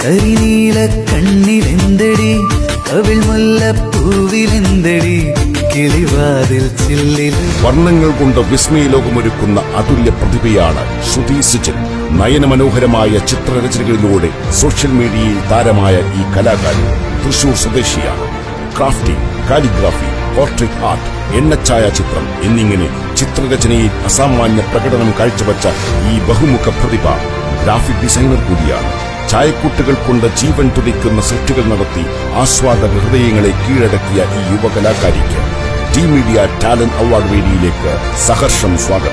കരിനീല കണ്ണിലെന്തടി കവിൾ മുല്ലപ്പൂവിലെന്തടി കിളിവാതിൽ ചില്ലിൽ വർണ്ണങ്ങൾ കൊണ്ട് വിസ്മയ ലോകമൊരുക്കുന്ന അതുല്യ പ്രതിഭയാണ് ശ്രുതി സുജൻ നയനമനോഹരമായ ചിത്രരചനകളിലൂടെ സോഷ്യൽ മീഡിയയിൽ താരമായ ഈ കലാകാരി തൃശൂർ സ്വദേശിയാണ് ക്രാഫ്റ്റിംഗ് കാലിഗ്രാഫി പോർട്രേറ്റ് ആർട്ട് എണ്ണച്ചായ ചിത്രം എന്നിങ്ങനെ ചിത്രരചനയിൽ അസാമാന്യ പ്രകടനം കാഴ്ചവച്ച ഈ ബഹുമുഖ പ്രതിഭ ഗ്രാഫിക് ഡിസൈനർ കൂടിയാണ് ചായക്കൂട്ടുകൾ കൊണ്ട് ജീവൻ തുടിക്കുന്ന സൃഷ്ടികൾ നടത്തി ആസ്വാദക ഹൃദയങ്ങളെ കീഴടക്കിയ ഈ യുവകലാകാരിക്ക് ടി മീഡിയ ടാലന്റ് അവാർഡ് വേദിയിലേക്ക് സഹർഷം സ്വാഗതം